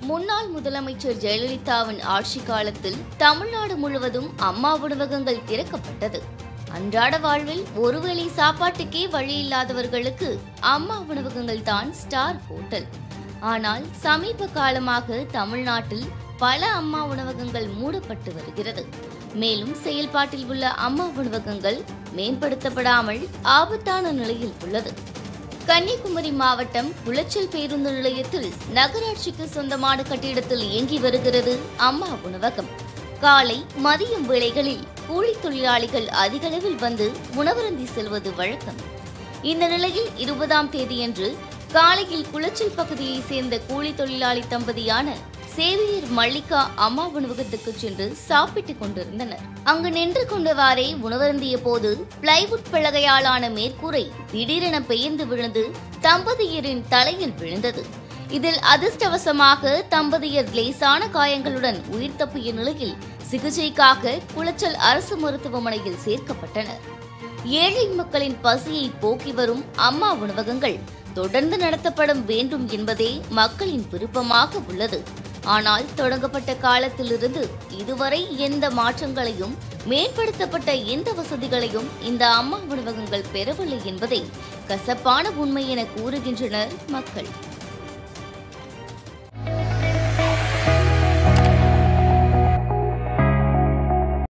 முன்னாள் முதலமைச்சர் ஜெயலலிதாவின் ஆட்சி காலத்தில் தமிழ்நாடு முழுவதும் அம்மா உணவகங்கள் திறக்கப்பட்டது அன்றாட வாழ்வில் ஒருவேளை சாப்பாட்டுக்கே வழி இல்லாதவர்களுக்கு அம்மா உணவகங்கள் தான் ஸ்டார் ஹோட்டல் ஆனால் சமீப காலமாக தமிழ்நாட்டில் பல அம்மா உணவகங்கள் மூடப்பட்டு வருகிறது மேலும் செயல்பாட்டில் உள்ள அம்மா உணவகங்கள் மேம்படுத்தப்படாமல் ஆபத்தான நிலையில் உள்ளது கன்னியாகுமரி மாவட்டம் குளச்சல் பேருந்து நிலையத்தில் நகராட்சிக்கு சொந்தமான கட்டிடத்தில் இயங்கி வருகிறது அம்மா உணவகம் காலை மதியம் வேளைகளில் கூலி தொழிலாளிகள் அதிகளவில் வந்து உணவருந்தி செல்வது வழக்கம் இந்த நிலையில் இருபதாம் தேதியன்று காலையில் குளச்சல் பகுதியைச் சேர்ந்த கூலி தொழிலாளி தம்பதியான சேவியர் மல்லிகா அம்மா உணவகத்துக்கு சென்று சாப்பிட்டுக் கொண்டிருந்தனர் அங்கு நின்று கொண்டவாறே உணவருந்திய போது பிளைவுட் பலகையாலான மேற்கூரை திடீரென பெயர்ந்து விழுந்து தம்பதியரின் தலையில் விழுந்தது இதில் அதிர்ஷ்டவசமாக தம்பதியர் லேசான காயங்களுடன் உயிர் தப்பிய நிலையில் சிகிச்சைக்காக குளச்சல் அரசு மருத்துவமனையில் சேர்க்கப்பட்டனர் ஏழை மக்களின் பசியை போக்கி வரும் அம்மா உணவகங்கள் தொடர்ந்து நடத்தப்படும் வேண்டும் என்பதே மக்களின் விருப்பமாக உள்ளது ஆனால் தொடங்கப்பட்ட காலத்திலிருந்து இதுவரை எந்த மாற்றங்களையும் மேம்படுத்தப்பட்ட எந்த வசதிகளையும் இந்த அம்மா உணவகங்கள் பெறவில்லை என்பதை கசப்பான உண்மை என கூறுகின்றனர் மக்கள்